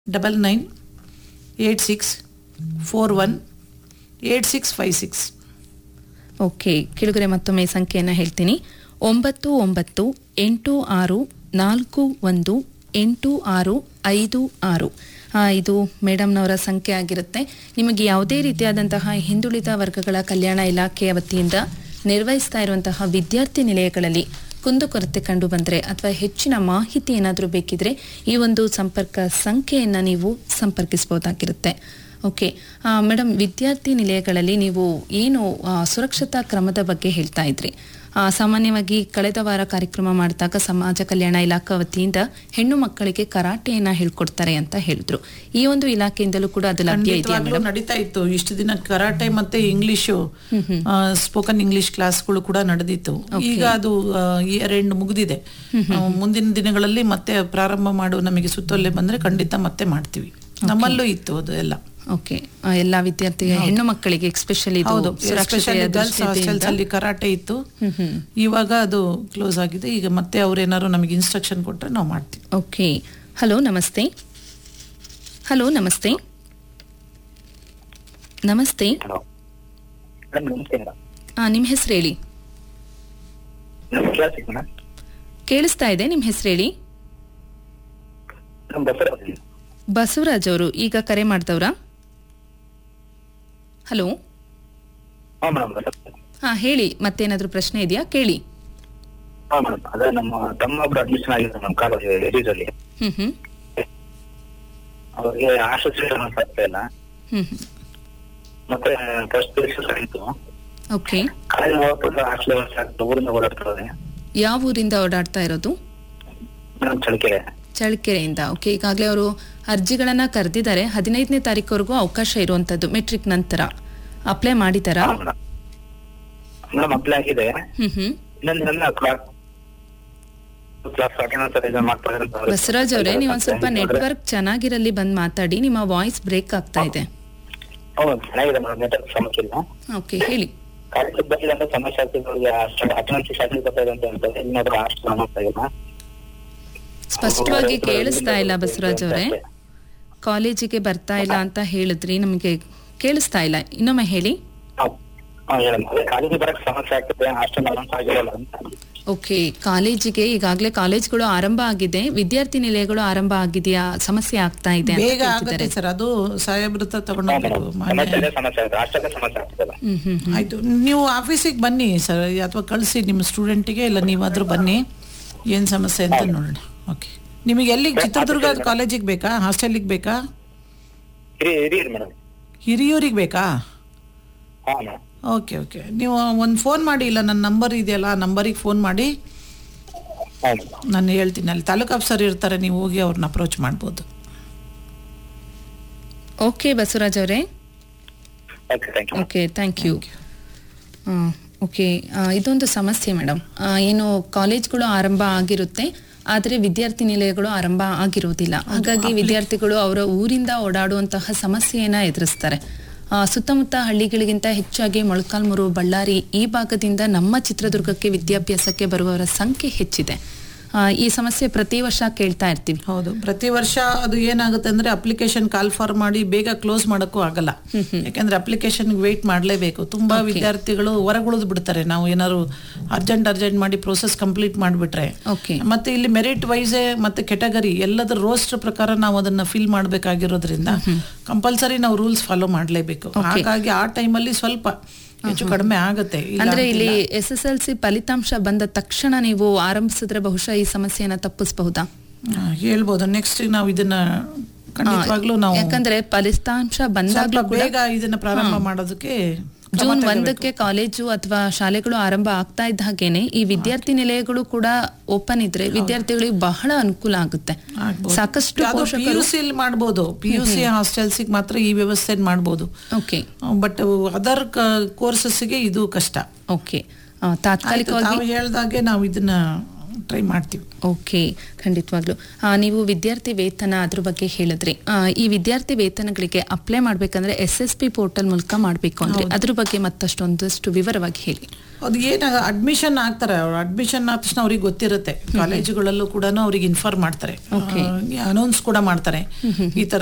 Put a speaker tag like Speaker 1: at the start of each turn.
Speaker 1: Double nine eight six four one eight six five six
Speaker 2: okay ಕಿಳುಗರೆ ಮತ್ತೊಮ್ಮೆ ಸಂಖ್ಯೆಯನ್ನು ಹೇಳ್ತೀನಿ ಒಂಬತ್ತು ಒಂಬತ್ತು ಎಂಟು ಆರು ನಾಲ್ಕು ಒಂದು ಎಂಟು ಆರು ಐದು ಆರು ಆ, ಇದು ಮೇಡಮ್ನವರ ಸಂಖ್ಯೆ ಆಗಿರುತ್ತೆ ನಿಮಗೆ ಯಾವುದೇ ರೀತಿಯಾದಂತಹ ಹಿಂದುಳಿದ ವರ್ಗಗಳ ಕಲ್ಯಾಣ ಇಲಾಖೆಯ ವತಿಯಿಂದ ನಿರ್ವಹಿಸ್ತಾ ಇರುವಂತಹ ವಿದ್ಯಾರ್ಥಿ ನಿಲಯಗಳಲ್ಲಿ ಕುಂದುಕೊರತೆ ಕಂಡು ಬಂದರೆ ಅಥವಾ ಹೆಚ್ಚಿನ ಮಾಹಿತಿ ಏನಾದರೂ ಬೇಕಿದ್ರೆ ಈ ಒಂದು ಸಂಪರ್ಕ ಸಂಖ್ಯೆಯನ್ನು ನೀವು ಸಂಪರ್ಕಿಸಬಹುದಾಗಿರುತ್ತೆ ಓಕೆ ಮೇಡಮ್ ವಿದ್ಯಾರ್ಥಿ ನಿಲಯಗಳಲ್ಲಿ ನೀವು ಏನು ಆ, ಸುರಕ್ಷತಾ ಕ್ರಮದ ಬಗ್ಗೆ ಹೇಳ್ತಾ ಇದ್ರಿ ಆ, ಸಾಮಾನ್ಯವಾಗಿ ಕಳೆದ ವಾರ ಕಾರ್ಯಕ್ರಮ ಮಾಡಿದಾಗ ಸಮಾಜ ಕಲ್ಯಾಣ ಇಲಾಖಾ ವತಿಯಿಂದ ಹೆಣ್ಣು ಮಕ್ಕಳಿಗೆ ಕರಾಟೆಯನ್ನ ಹೇಳ್ಕೊಡ್ತಾರೆ ಅಂತ ಹೇಳಿದ್ರು ಈ ಒಂದು ಇಲಾಖೆಯಿಂದಲೂ ಕೂಡ ಅದು ಲಭ್ಯ ಇದೆಯಾ
Speaker 1: ಖಂಡಿತವಾಗ್ಲೂ
Speaker 2: ಮೇಡಮ್
Speaker 1: ನಡೀತಾ ಇತ್ತು ಇಷ್ಟು ದಿನ ಕರಾಟೆ ಮತ್ತೆ ಇಂಗ್ಲಿಷು ಸ್ಪೋಕನ್ ಇಂಗ್ಲಿಷ್ ಕ್ಲಾಸ್ಗಳು ಕೂಡ ನಡೆದಿತ್ತು ಈಗ ಅದು ಇಯರ್ ಎಂಡ್ ಮುಗಿದಿದೆ ಆ, ಮುಂದಿನ ದಿನಗಳಲ್ಲಿ ಮತ್ತೆ ಪ್ರಾರಂಭ ಮಾಡು ನಮಗೆ ಸುತ್ತೋಲೆ ಬಂದ್ರೆ ಖಂಡಿತ ಮತ್ತೆ ಮಾಡ್ತೀವಿ ನಮ್ಮಲ್ಲೂ ಇತ್ತು ಅದು ಎಲ್ಲ
Speaker 2: ಓಕೆ ಆ, ಎಲ್ಲಾ ವಿದ್ಯಾರ್ಥಿ ಹೆಣ್ಣು ಮಕ್ಕಳಿಗೆ ಎಸ್ಪೆಷಲಿ
Speaker 1: ಹೌದು ಎಸ್ಪೆಷಲಿ ಗರ್ಲ್ಸ್ ಹಾಸ್ಟೆಲ್ಸ್ ಅಲ್ಲಿ ಕರಾಟೆ ಇತ್ತು ಇವಾಗ ಅದು ಕ್ಲೋಸ್ ಆಗಿದೆ ಈಗ ಮತ್ತೆ ಅವ್ರೇನಾದ್ರು ನಮಗೆ ಇನ್ಸ್ಟ್ರಕ್ಷನ್ ಕೊಟ್ರೆ ನಾವು ಮಾಡ್ತೀವಿ
Speaker 2: ಓಕೆ ಹಲೋ ನಮಸ್ತೆ ಹಲೋ ನಮಸ್ತೆ ನಮಸ್ತೆ
Speaker 3: ಹಲೋ ಮೇಡಮ್ ನಮಸ್ತೆ ಮೇಡಮ್
Speaker 2: ಆ, ನಿಮ್ಮ ಹೆಸರು ಹೇಳಿ
Speaker 3: ನಮ್ಮ ಕ್ಲಾಸಿಗೆ ಮೇಡಮ್
Speaker 2: ಕೇಳಿಸ್ತಾ ಇದೆ ನಿಮ್ಮ ಹೆಸರು ಹೇಳಿ
Speaker 3: ನಮ್ಮ ಬಸವರಾಜ್
Speaker 2: ಬಸವರಾಜ್ ಅವರು ಈಗ ಕರೆ ಮಾಡ್ದವ್ರಾ ಹಲೋ
Speaker 3: ಹಾಂ ಮೇಡಮ್ ಬಸವರಾಜ್
Speaker 2: ಹಾ ಹೇಳಿ ಮತ್ತೇನಾದ್ರೂ ಪ್ರಶ್ನೆ ಇದೆಯಾ ಕೇಳಿ
Speaker 3: ಹಾಂ ಮೇಡಮ್ ಅದೇ ನಮ್ಮ ತಮ್ಮ ಒಬ್ರು ಅಡ್ಮಿಷನ್ ಆಗಿದ್ರು ನಮ್ಮ ಕಾಲೇಜ್ ಎಡಿಸಲ್ಲಿ
Speaker 2: ಹ್ಮ್ ಹ್ಮ್
Speaker 3: ಅವ್ರಿಗೆ ಹಾಸ್ಟೆಲ್ ಸೀಟ್ ಆಗ್ತಾ ಇಲ್ಲ
Speaker 2: ಹ್ಮ್ ಹ್ಮ್
Speaker 3: ಮತ್ತೆ ಫಸ್ಟ್ ಪರೀಕ್ಷೆ ಆಯಿತು
Speaker 2: ಓಕೆ
Speaker 3: ಕಾಲೇಜ್ ಹೋಗ್ಬಿಟ್ಟು ಹಾಸ್ಟೆಲ್ ವ್ಯವಸ್ಥೆ ಆಗ್ತದೆ ಊರಿಂದ ಓಡಾಡ್ತಾರೆ
Speaker 2: ಯಾವ ಊರಿಂದ ಓಡಾಡ್ತಾ ಇರೋದು
Speaker 3: ಮೇಡಮ್ ಚಳಿಕೆರೆ
Speaker 2: ಚಳ್ಳಕೆರೆಯಿಂದ ಓಕೆ ಈಗಾಗಲೇ ಅವರು ಅರ್ಜಿಗಳನ್ನ ಕರೆದಿದ್ದಾರೆ ಹದಿನೈದನೇ ತಾರೀಕುವರೆಗೂ ಅವಕಾಶ ಇರುವಂತದ್ದು ಮೆಟ್ರಿಕ್ ನಂತರ ಅಪ್ಲೈ ಮಾಡಿದಾರಾ
Speaker 3: ಹಾಂ ಮೇಡಮ್ ಮೇಡಮ್ ಅಪ್ಲೈ ಆಗಿದೆ
Speaker 2: ಹ್ಮ್ ಹ್ಮ್
Speaker 3: ಇನ್ನೊಂದಿನ ಕ್ಲಾಸ್ ಕ್ಲಾಸ್ ಅಟೆಂಡೆನ್ಸ್ ಇದನ್ನ ಮಾಡ್ತಾ ಇದ್ದಾರೆ ಅಂತ ಅವ್ರು-
Speaker 2: ಬಸವರಾಜ್ ಅವರೇ ನೀವು ಒಂದ್ ಸ್ವಲ್ಪ ನೆಟ್ವರ್ಕ್ ಚೆನ್ನಾಗಿರಲ್ಲಿ ಬಂದ್ ಮಾತಾಡಿ ನಿಮ್ಮ ವಾಯ್ಸ್ ಬ್ರೇಕ್ ಆಗ್ತಾ ಇದೆ
Speaker 3: ಹೌದು ಚೆನ್ನಾಗಿದೆ ಮೇಡಮ್ ನೆಟ್ವರ್ಕ್ ಸಮಸ್ಯೆ ಇಲ್ಲ
Speaker 2: ಓಕೆ ಹೇಳಿ
Speaker 3: ಕಾಲೇಜ್ ಬಂದಿದೆ ಅಂತ ಸಮಸ್ಯೆ ಆಗ್ತಿದೆ ಅವ್ರಿಗೆ ಅಟೆಂಡೆನ್ಸ್ ಶಾರ್ಟೇಜ್ ಬರ್ತಾ ಇದೆ ಅಂತ ಹೇಳ್ತಾರೆ ಇನ್ನೊಬ್ರು ಹಾಸ್ಟೆಲ್ ಮಾಡ್ತಾ ಇಲ್ಲ
Speaker 2: ಸ್ಪಷ್ಟವಾಗಿ ಕೇಳಿಸ್ತಾ ಇಲ್ಲ ಬಸವರಾಜ್ ಅವರೇ ಕಾಲೇಜಿಗೆ ಬರ್ತಾ ಇಲ್ಲ ಅಂತ ಹೇಳಿದ್ರಿ ನಮಗೆ ಕೇಳಿಸ್ತಾ ಇಲ್ಲ ಇನ್ನೊಮ್ಮೆ ಹೇಳಿ
Speaker 3: ಕಾಲೇಜಿಗೆ ಬರಕ್ ಸಮಸ್ಯೆ ಆಗ್ತದೆ ಹಾಸ್ಟೆಲ್ ಅನೌನ್ಸ್ ಆಗಿರಲ್ಲ ಅಂತ
Speaker 2: ಓಕೆ ಕಾಲೇಜಿಗೆ ಈಗಾಗಲೇ ಕಾಲೇಜ್ಗಳು ಆರಂಭ ಆಗಿದೆ ವಿದ್ಯಾರ್ಥಿ ನಿಲಯಗಳು ಆರಂಭ ಆಗಿದೆಯಾ ಸಮಸ್ಯೆ ಆಗ್ತಾ ಇದೆ ಅಂತ
Speaker 1: ಬೇಗ ಆಗುತ್ತೆ
Speaker 2: ಕೇಳ್ತಿದ್ದಾರೆ.
Speaker 1: ಸರ್ ಅದು ಸಾಹೇಬ್ರ ಹತ್ರ
Speaker 3: ಹಾ,
Speaker 1: ತಗೊಂಡೋಗ್ಬೇಕು
Speaker 3: ಮೇಡಮ್.
Speaker 1: ಮಾನ್ಯ
Speaker 3: ಸಮಸ್ಯೆ ಇದೆ, ಸಮಸ್ಯೆ ಆಗುತ್ತೆ ಹಾಸ್ಟೆಲ್ ಸಮಸ್ಯೆ ಆಗ್ತದಲ್ಲ
Speaker 2: ಹ್ಮ್ ಹ್ಮ್ ಹ್ಮ್.
Speaker 1: ಆಯ್ತು ನೀವು ಆಫೀಸಿಗೆ ಬನ್ನಿ ಸರ್ ಅಥವಾ ಕಳಿಸಿ ನಿಮ್ಮ ಸ್ಟೂಡೆಂಟಿಗೆ ಇಲ್ಲ ನೀವಾದ್ರೂ ಬನ್ನಿ ಏನು ಸಮಸ್ಯೆ ಅಂತ ನೋಡೋಣ ಓಕೆ ನಿಮಗೆ ಎಲ್ಲಿಗೆ ಚಿತ್ರದುರ್ಗ ಕಾಲೇಜಿಗೆ ಬೇಕಾ ಹಾಸ್ಟೆಲಿಗೆ ಬೇಕಾ
Speaker 3: ಹಿರಿ ಹಿರಿಯರು ಮೇಡಮ್
Speaker 1: ಹಿರಿಯೂರಿಗೆ ಬೇಕಾ
Speaker 3: ಹಾ ಮೇಡಮ್
Speaker 1: ಓಕೆ ಓಕೆ ನೀವು ಒಂದು ಫೋನ್ ಮಾಡಿ ಇಲ್ಲ ನನ್ನ ನಂಬರ್ ಇದೆಯಲ್ಲ ಆ ನಂಬರಿಗೆ ಫೋನ್ ಮಾಡಿ
Speaker 3: ಹಾ ಮೇಡಮ್
Speaker 1: ನಾನು ಹೇಳ್ತೀನಿ ಅಲ್ಲಿ ತಾಲೂಕು ಆಫೀಸರ್ ಇರ್ತಾರೆ ನೀವು ಹೋಗಿ ಅವ್ರನ್ನ ಅಪ್ರೋಚ್ ಮಾಡ್ಬೋದು
Speaker 2: ಓಕೆ ಬಸವರಾಜ್ ಅವರೇ
Speaker 3: okay thank you
Speaker 2: okay thank you okay ಇದೊಂದು ಸಮಸ್ಯೆ ಮೇಡಮ್ ಏನು ಕಾಲೇಜ್ಗಳು ಆರಂಭ ಆಗಿರುತ್ತೆ ಆದರೆ ವಿದ್ಯಾರ್ಥಿ ನಿಲಯಗಳು ಆರಂಭ ಆಗಿರೋದಿಲ್ಲ ಹಾಗಾಗಿ ವಿದ್ಯಾರ್ಥಿಗಳು ಅವರ ಊರಿಂದ ಓಡಾಡುವಂತಹ ಸಮಸ್ಯೆಯನ್ನ ಎದುರಿಸ್ತಾರೆ ಆ, ಸುತ್ತಮುತ್ತ ಹಳ್ಳಿಗಳಿಗಿಂತ ಹೆಚ್ಚಾಗಿ ಮೊಳಕಾಲ್ಮೂರು ಬಳ್ಳಾರಿ ಈ ಭಾಗದಿಂದ ನಮ್ಮ ಚಿತ್ರದುರ್ಗಕ್ಕೆ ವಿದ್ಯಾಭ್ಯಾಸಕ್ಕೆ ಬರುವವರ ಸಂಖ್ಯೆ ಹೆಚ್ಚಿದೆ ಆ, ಈ ಸಮಸ್ಯೆ ಪ್ರತಿ ವರ್ಷ ಕೇಳ್ತಾ ಇರ್ತೀವಿ
Speaker 1: ಹೌದು ಪ್ರತಿ ವರ್ಷ ಅದು ಏನಾಗುತ್ತೆ ಅಂದ್ರೆ ಅಪ್ಲಿಕೇಶನ್ ಕಾಲ್ ಫಾರ್ ಮಾಡಿ ಬೇಗ ಕ್ಲೋಸ್ ಮಾಡೋಕ್ಕೂ ಆಗಲ್ಲ ಯಾಕಂದ್ರೆ ಅಪ್ಲಿಕೇಶನ್ ವೇಟ್ ಮಾಡಲೇಬೇಕು ತುಂಬಾ ವಿದ್ಯಾರ್ಥಿಗಳು ಹೊರಗುಳಿದು ಬಿಡ್ತಾರೆ ನಾವು ಏನಾದ್ರು ಅರ್ಜೆಂಟ್ ಅರ್ಜೆಂಟ್ ಮಾಡಿ ಪ್ರೋಸೆಸ್ ಕಂಪ್ಲೀಟ್ ಮಾಡಿಬಿಟ್ರೆ
Speaker 2: ಓಕೆ
Speaker 1: ಮತ್ತೆ ಇಲ್ಲಿ ಮೆರಿಟ್ ವೈಸೇ ಮತ್ತೆ ಕೆಟಗರಿ ಎಲ್ಲದರ ರೋಸ್ಟರ್ ಪ್ರಕಾರ ನಾವು ಅದನ್ನ ಫಿಲ್ ಮಾಡಬೇಕಾಗಿರೋದ್ರಿಂದ ಕಂಪಲ್ಸರಿ ನಾವು ರೂಲ್ಸ್ ಫಾಲೋ ಮಾಡಲೇಬೇಕು ಹಾಗಾಗಿ ಆ ಟೈಮಲ್ಲಿ ಸ್ವಲ್ಪ ಹೆಚ್ಚು ಕಡಿಮೆ ಆಗುತ್ತೆ ಇಲ್ಲ
Speaker 2: ಅಂದ್ರೆ ಇಲ್ಲಿ
Speaker 1: ಅಂತಿಲ್ಲ.
Speaker 2: ಎಸ್ ಎಸ್ ಎಲ್ ಸಿ ಫಲಿತಾಂಶ ಬಂದ ತಕ್ಷಣ ನೀವು ಆರಂಭಿಸಿದ್ರೆ ಬಹುಶಃ ಈ ಸಮಸ್ಯೆಯನ್ನ ತಪ್ಪಿಸಬಹುದಾ
Speaker 1: ಆ, ಹೇಳ್ಬೋದು ನೆಕ್ಸ್ಟ್ ನಾವು ಇದನ್ನ ಖಂಡಿತವಾಗ್ಲೂ ನಾವು
Speaker 2: ಯಾಕಂದ್ರೆ ಫಲಿತಾಂಶ ಬಂದಾಗ್ಲೂ
Speaker 1: ಸ್ವಲ್ಪ ಬೇಗ ಇದನ್ನ ಪ್ರಾರಂಭ ಮಾಡೋದಕ್ಕೆ ಕ್ರಮ
Speaker 2: ಜೂನ್
Speaker 1: ತಗೋಬೇಕು.
Speaker 2: ಒಂದಕ್ಕೆ ಕಾಲೇಜು ಅಥವಾ ಶಾಲೆಗಳು ಆರಂಭ ಆಗ್ತಾ ಇದ್ದ ಹಾಗೇನೆ ಈ ವಿದ್ಯಾರ್ಥಿ ನಿಲಯಗಳು ಕೂಡ ಓಪನ್ ಇದ್ರೆ ವಿದ್ಯಾರ್ಥಿಗಳಿಗೆ ಬಹಳ ಅನುಕೂಲ ಆಗುತ್ತೆ
Speaker 1: ಆಗ್ಬೋದು.
Speaker 2: ಸಾಕಷ್ಟು
Speaker 1: ಅದು
Speaker 2: ಪೋಷಕರು
Speaker 1: PUC ಲಿ ಮಾಡ್ಬೋದು ಪಿ ಯು ಸಿ ಹಾಸ್ಟೆಲ್ಸಿಗೆ ಮಾತ್ರ ಈ ವ್ಯವಸ್ಥೆ ಮಾಡ್ಬೋದು
Speaker 2: ಓಕೆ
Speaker 1: ಬಟ್ ಅದರ್ ಕೋರ್ಸಸ್ಗೆ ಇದು ಕಷ್ಟ
Speaker 2: ಓಕೆ
Speaker 1: ಆಯ್ತು,
Speaker 2: ತಾತ್ಕಾಲಿಕವಾಗಿ
Speaker 1: ತಾವು ಹೇಳ್ದಾಗೆ ನಾವು ಇದನ್ನ ಟ್ರೈ ಮಾಡ್ತೀವಿ
Speaker 2: ಓಕೆ ಖಂಡಿತವಾಗ್ಲು ಆ, ನೀವು ವಿದ್ಯಾರ್ಥಿ ವೇತನ ಅದ್ರ ಬಗ್ಗೆ ಹೇಳಿದ್ರಿ ಆ, ಈ ವಿದ್ಯಾರ್ಥಿ ವೇತನಗಳಿಗೆ ಅಪ್ಲೈ ಮಾಡ್ಬೇಕಂದ್ರೆ ಎಸ್ ಎಸ್ ಪಿ ಪೋರ್ಟಲ್ ಮೂಲಕ ಮಾಡಬೇಕು ಅಂದ್ರೆ ಅದ್ರ ಬಗ್ಗೆ ಮತ್ತಷ್ಟು ಒಂದಷ್ಟು ವಿವರವಾಗಿ ಹೇಳಿ
Speaker 1: ಅದು ಏನ ಅಡ್ಮಿಷನ್ ಆಗ್ತಾರೆ ಅವ್ರು ಅಡ್ಮಿಷನ್ ಆದ ತಕ್ಷಣ ಅವ್ರಿಗೆ ಗೊತ್ತಿರುತ್ತೆ ಕಾಲೇಜುಗಳಲ್ಲೂ ಕೂಡ ಅವ್ರಿಗೆ ಇನ್ಫಾರ್ಮ್ ಮಾಡ್ತಾರೆ ಅನೌನ್ಸ್ ಕೂಡ ಮಾಡ್ತಾರೆ ಈ ತರ